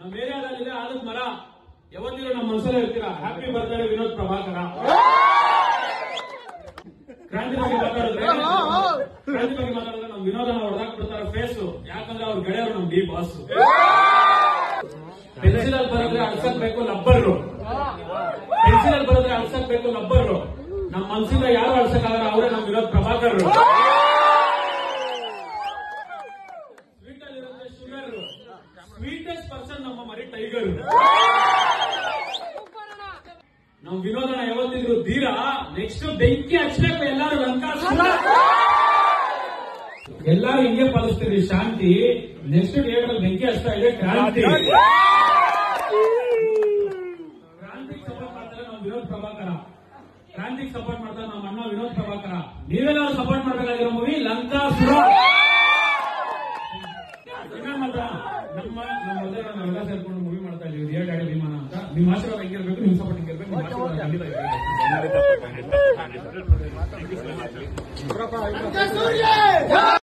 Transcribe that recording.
ನಮ್ಮ ಏರಿಯಾದಲ್ಲಿದೆ ಆಲದ ಮರ ಯಾವತ್ತಿರೋ ನಮ್ಮ ಮನಸ್ಸಲ್ಲೇ ಇರ್ತೀರಾ ಹ್ಯಾಪಿ ಬರ್ತಾರೆ ವಿನೋದ್ ಪ್ರಭಾಕರ ಕ್ರಾಂತಿ ಬಗ್ಗೆ ಮಾತಾಡಿದ್ರೆ ಕ್ರಾಂತಿ ಬಗ್ಗೆ ಮಾತಾಡಿದ್ರೆ ನಮ್ ವಿನೋದನ ಹೊಡೆದಾಕ್ ಬಿಡ್ತಾರೆ ಫೇಸು ಯಾಕಂದ್ರೆ ಅವ್ರ ಗೆಳೆಯರು ನಮ್ ಡಿ ಬಾಸ್ ಪೆನ್ಸಿಲ್ ಅಲ್ಲಿ ಬರೆದ್ರೆ ಅಳ್ಸಕ್ ಬೇಕು ಲಬ್ಬರ್ರು ಪೆನ್ಸಿಲ್ ಅಲ್ಲಿ ಬರೆದ್ರೆ ಅಳ್ಸಕ್ ಬೇಕು ಲಬ್ಬರ್ರು ನಮ್ ಮನ್ಸಿಂದ ಯಾರು ಅಳ್ಸಕ್ಕಾಗಲ್ಲ ಅವರೇ ನಮ್ ವಿನೋದ್ ಪ್ರಭಾಕರ್ರು ಸ್ವೀಟ್ ಅಲ್ಲಿರುತ್ತೆ ಶುಗರ್ ಸ್ವೀಟೆಸ್ಟ್ ಪರ್ಸನ್ ನಮ್ಮ ಮರಿ ಟೈಗರ್ ನಮ್ ವಿನೋದನ ಯಾವತ್ತಿದ್ರು ಧೀರ ನೆಕ್ಸ್ಟ್ ಬೆಂಕಿ ಹಚ್ಬೇಕು ಎಲ್ಲಾರು ಲಂಕಾಸುರ ಎಲ್ಲಾರು ಹಿಂಗೆ ಪಾಲಿಸ್ತೀರಿ ಶಾಂತಿ ನೆಕ್ಸ್ಟ್ ಥಿಯೇಟರ್ ಬೆಂಕಿ ಹಚ್ತಾ ಇದೆ ಕ್ರಾಂತಿ ಕ್ರಾಂತಿಗೆ ಸಪೋರ್ಟ್ ಮಾಡ್ತಾರೆ ನಾವು ವಿನೋದ್ ಪ್ರಭಾಕರ ಕ್ರಾಂತಿಗೆ ಸಪೋರ್ಟ್ ಮಾಡ್ತಾರೆ ನಮ್ಮ ಅಣ್ಣ ವಿನೋದ್ ಪ್ರಭಾಕರ ನೀವೆಲ್ಲರೂ ಸಪೋರ್ಟ್ ಮಾಡಬೇಕಾಗಿರೋ ಮೂವಿ ಲಂಕಾಸುರ ಇನ್ನೊಂದ್ ಮಾತ್ರ ನಮ್ಮ ನಮ್ಮ ಮೊದಲೇ ನಾವೆಲ್ಲ ಸೇರ್ಕೊಂಡು ಮೂವಿ ಮಾಡ್ತಾ ಇದೀವಿ ರಿಯಲ್ ಡ್ಯಾಡಿ ವಿಮಾನ ಅಂತ ನಿಮ್ಮ ಆಶೀರ್ವಾದ ಹೆಂಗಿರ್ಬೇಕು ನಿಮ್ಮ ಸಪೋರ್ಟ್ ಹೆಂಗಿರ್ಬೇಕು ನಿಮ್ಮ ಆಶೀರ್ವಾದ ಖಂಡಿತ ಇರ್ಬೇಕು. ಸೂರ್ಯ